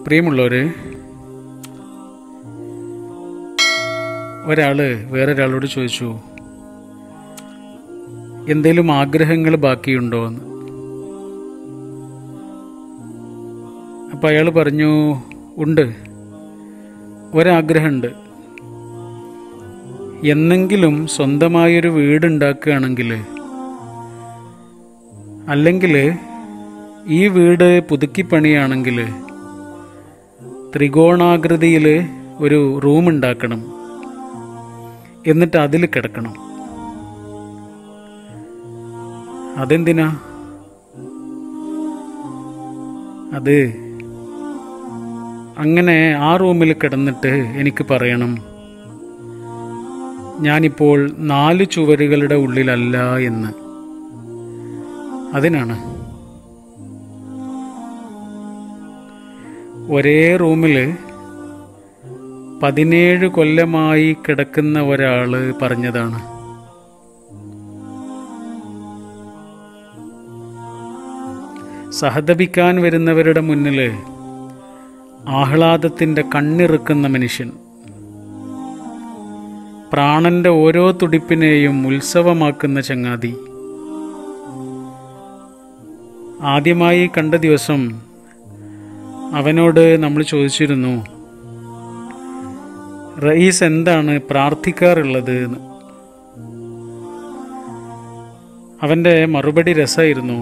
പ്രിയമുള്ളവർ ഒരാള് വേറൊരാളോട് ചോദിച്ചു എന്തേലും ആഗ്രഹങ്ങൾ ബാക്കിയുണ്ടോ എന്ന് അപ്പം അയാൾ പറഞ്ഞു ഉണ്ട് ഒരാഗ്രഹമുണ്ട് എന്നെങ്കിലും സ്വന്തമായൊരു വീടുണ്ടാക്കുകയാണെങ്കിൽ അല്ലെങ്കിൽ ഈ വീട് പുതുക്കിപ്പണിയാണെങ്കിൽ ത്രികോണാകൃതിയിൽ ഒരു റൂം ഉണ്ടാക്കണം എന്നിട്ട് അതിൽ കിടക്കണം അതെന്തിനാ അത് അങ്ങനെ ആ റൂമിൽ കിടന്നിട്ട് എനിക്ക് പറയണം ഞാനിപ്പോൾ നാല് ചുവരുകളുടെ ഉള്ളിലല്ല എന്ന് അതിനാണ് ഒരേ റൂമിൽ പതിനേഴ് കൊല്ലമായി കിടക്കുന്ന ഒരാള് പറഞ്ഞതാണ് സഹതപിക്കാൻ വരുന്നവരുടെ മുന്നിൽ ആഹ്ലാദത്തിൻ്റെ കണ്ണിറുക്കുന്ന മനുഷ്യൻ പ്രാണന്റെ ഓരോ തുടിപ്പിനെയും ഉത്സവമാക്കുന്ന ചങ്ങാതി ആദ്യമായി കണ്ട ദിവസം അവനോട് നമ്മൾ ചോദിച്ചിരുന്നു റയീസ് എന്താണ് പ്രാർത്ഥിക്കാറുള്ളത് എന്ന് അവൻ്റെ മറുപടി രസമായിരുന്നു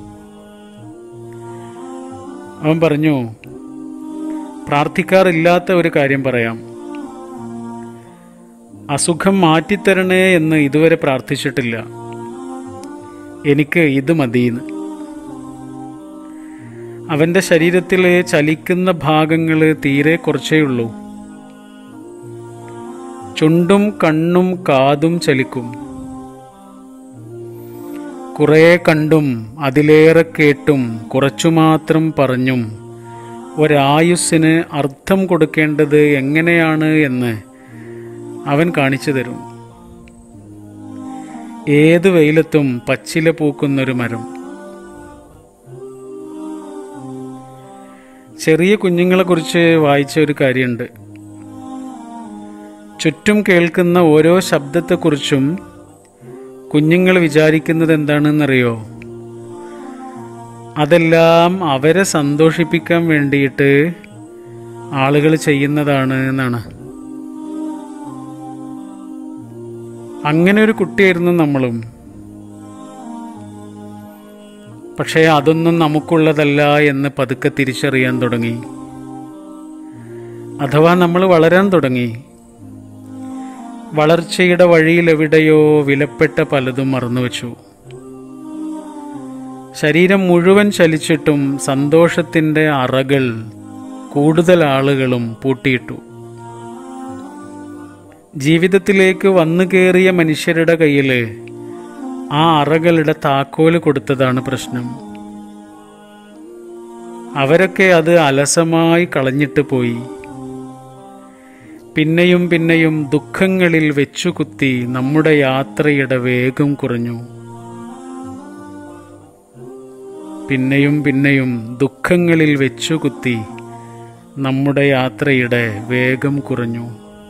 അവൻ പറഞ്ഞു പ്രാർത്ഥിക്കാറില്ലാത്ത ഒരു കാര്യം പറയാം അസുഖം മാറ്റിത്തരണേ എന്ന് ഇതുവരെ പ്രാർത്ഥിച്ചിട്ടില്ല എനിക്ക് ഇത് മതിയെന്ന് അവൻ്റെ ശരീരത്തിലെ ചലിക്കുന്ന ഭാഗങ്ങൾ തീരെ കുറച്ചേ ഉള്ളൂ ചുണ്ടും കണ്ണും കാതും ചലിക്കും കുറേ കണ്ടും അതിലേറെ കേട്ടും കുറച്ചുമാത്രം പറഞ്ഞും ഒരായുസ്സിന് അർത്ഥം കൊടുക്കേണ്ടത് എങ്ങനെയാണ് എന്ന് അവൻ കാണിച്ചു തരും ഏത് വെയിലത്തും പച്ചില പൂക്കുന്നൊരു മരം ചെറിയ കുഞ്ഞുങ്ങളെക്കുറിച്ച് വായിച്ച ഒരു കാര്യമുണ്ട് ചുറ്റും കേൾക്കുന്ന ഓരോ ശബ്ദത്തെക്കുറിച്ചും കുഞ്ഞുങ്ങൾ വിചാരിക്കുന്നത് എന്താണെന്നറിയോ അതെല്ലാം അവരെ സന്തോഷിപ്പിക്കാൻ വേണ്ടിയിട്ട് ആളുകൾ ചെയ്യുന്നതാണ് എന്നാണ് അങ്ങനെ ഒരു കുട്ടിയായിരുന്നു നമ്മളും പക്ഷേ അതൊന്നും നമുക്കുള്ളതല്ല എന്ന് പതുക്കെ തിരിച്ചറിയാൻ തുടങ്ങി അഥവാ നമ്മൾ വളരാൻ തുടങ്ങി വളർച്ചയുടെ വഴിയിൽ എവിടെയോ വിലപ്പെട്ട പലതും മറന്നുവെച്ചു ശരീരം മുഴുവൻ ചലിച്ചിട്ടും സന്തോഷത്തിൻ്റെ അറകൾ കൂടുതൽ ആളുകളും പൂട്ടിയിട്ടു ജീവിതത്തിലേക്ക് വന്നു കയറിയ മനുഷ്യരുടെ കയ്യിൽ ആ അറകളുടെ താക്കോല് കൊടുത്തതാണ് പ്രശ്നം അവരൊക്കെ അത് അലസമായി കളഞ്ഞിട്ട് പോയി പിന്നെയും പിന്നെയും ദുഃഖങ്ങളിൽ വെച്ചുകുത്തി നമ്മുടെ യാത്രയുടെ വേഗം കുറഞ്ഞു പിന്നെയും പിന്നെയും ദുഃഖങ്ങളിൽ വെച്ചുകുത്തി നമ്മുടെ യാത്രയുടെ വേഗം കുറഞ്ഞു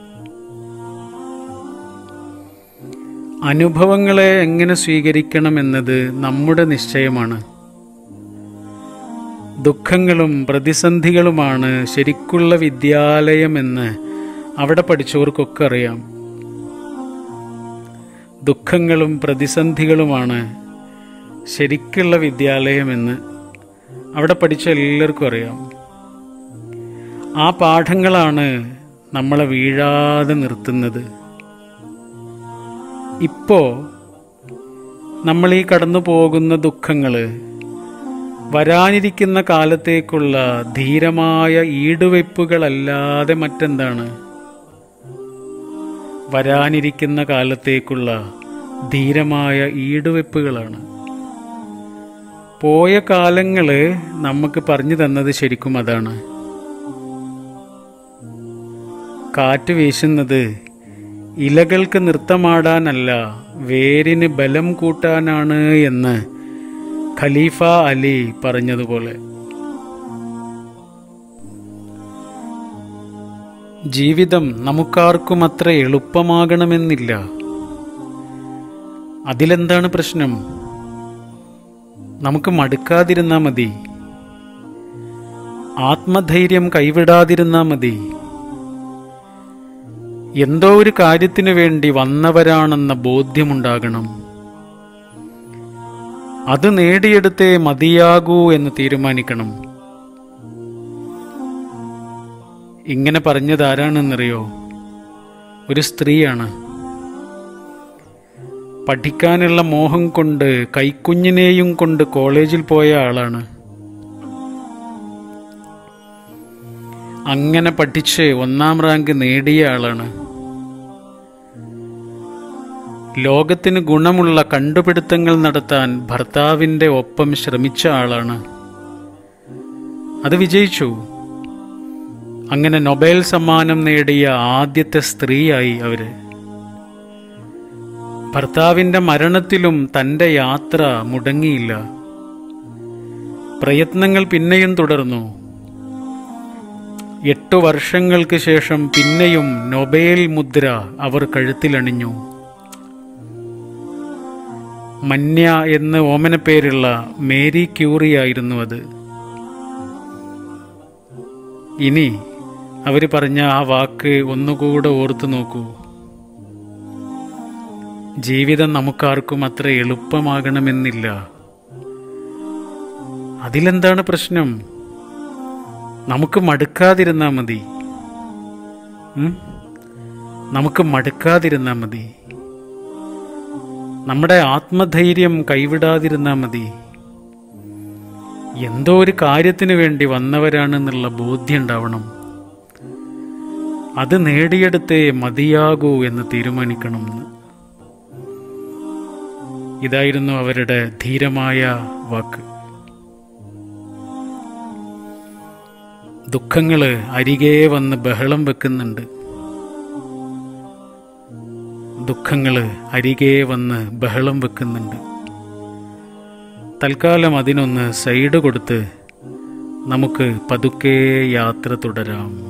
അനുഭവങ്ങളെ എങ്ങനെ സ്വീകരിക്കണമെന്നത് നമ്മുടെ നിശ്ചയമാണ് ദുഃഖങ്ങളും പ്രതിസന്ധികളുമാണ് ശരിക്കുള്ള വിദ്യാലയമെന്ന് അവിടെ പഠിച്ചവർക്കൊക്കെ അറിയാം ദുഃഖങ്ങളും പ്രതിസന്ധികളുമാണ് ശരിക്കുള്ള വിദ്യാലയമെന്ന് അവിടെ പഠിച്ച എല്ലാവർക്കും അറിയാം ആ പാഠങ്ങളാണ് നമ്മളെ വീഴാതെ നിർത്തുന്നത് ഇപ്പോൾ നമ്മൾ ഈ കടന്നു പോകുന്ന ദുഃഖങ്ങൾ വരാനിരിക്കുന്ന കാലത്തേക്കുള്ള ധീരമായ ഈടുവയ്പ്പുകളല്ലാതെ മറ്റെന്താണ് വരാനിരിക്കുന്ന കാലത്തേക്കുള്ള ധീരമായ ഈടുവെപ്പുകളാണ് പോയ കാലങ്ങൾ നമുക്ക് പറഞ്ഞു തന്നത് ശരിക്കും അതാണ് കാറ്റ് വീശുന്നത് ഇലകൾക്ക് നൃത്തമാടാനല്ല വേരിന് ബലം കൂട്ടാനാണ് എന്ന് ഖലീഫ അലി പറഞ്ഞതുപോലെ ജീവിതം നമുക്കാർക്കും അത്ര എളുപ്പമാകണമെന്നില്ല അതിലെന്താണ് പ്രശ്നം നമുക്ക് മടുക്കാതിരുന്നാ മതി ആത്മധൈര്യം കൈവിടാതിരുന്നാ മതി എന്തോ ഒരു കാര്യത്തിനു വേണ്ടി വന്നവരാണെന്ന ബോധ്യമുണ്ടാകണം അത് നേടിയെടുത്തേ മതിയാകൂ എന്ന് തീരുമാനിക്കണം ഇങ്ങനെ പറഞ്ഞത് ആരാണെന്നറിയോ ഒരു സ്ത്രീയാണ് പഠിക്കാനുള്ള മോഹം കൊണ്ട് കൈക്കുഞ്ഞിനെയും കൊണ്ട് കോളേജിൽ പോയ ആളാണ് അങ്ങനെ പഠിച്ച് ഒന്നാം റാങ്ക് നേടിയ ആളാണ് ലോകത്തിന് ഗുണമുള്ള കണ്ടുപിടുത്തങ്ങൾ നടത്താൻ ഭർത്താവിൻ്റെ ഒപ്പം ശ്രമിച്ച ആളാണ് അത് വിജയിച്ചു അങ്ങനെ നൊബേൽ സമ്മാനം നേടിയ ആദ്യത്തെ സ്ത്രീയായി അവര് ഭർത്താവിന്റെ മരണത്തിലും തന്റെ യാത്ര മുടങ്ങിയില്ല പ്രയത്നങ്ങൾ പിന്നെയും തുടർന്നു എട്ടു വർഷങ്ങൾക്ക് ശേഷം പിന്നെയും നൊബേൽ മുദ്ര അവർ കഴുത്തിലണിഞ്ഞു മന്യ എന്ന് ഓമനപ്പേരുള്ള മേരി ക്യൂറി ആയിരുന്നു അത് ഇനി അവർ പറഞ്ഞ ആ വാക്ക് ഒന്നുകൂടെ ഓർത്തു നോക്കൂ ജീവിതം നമുക്കാർക്കും അത്ര എളുപ്പമാകണമെന്നില്ല അതിലെന്താണ് പ്രശ്നം നമുക്ക് മടുക്കാതിരുന്നാ മതി ഉം? നമുക്ക് മടുക്കാതിരുന്നാ മതി നമ്മുടെ ആത്മധൈര്യം കൈവിടാതിരുന്നാ മതി എന്തോ ഒരു കാര്യത്തിന് വേണ്ടി വന്നവരാണെന്നുള്ള ബോധ്യം ഉണ്ടാവണം അത് നേടിയെടുത്തേ മതിയാകൂ എന്ന് തീരുമാനിക്കണം എന്ന് ഇതായിരുന്നു അവരുടെ ധീരമായ വാക്ക് ദുഃഖങ്ങള് അരികെ വന്ന് ബഹളം വെക്കുന്നുണ്ട് ദുഃഖങ്ങള് അരികെ വന്ന് ബഹളം വെക്കുന്നുണ്ട് തൽക്കാലം അതിനൊന്ന് സൈഡ് കൊടുത്ത് നമുക്ക് പതുക്കെ യാത്ര തുടരാം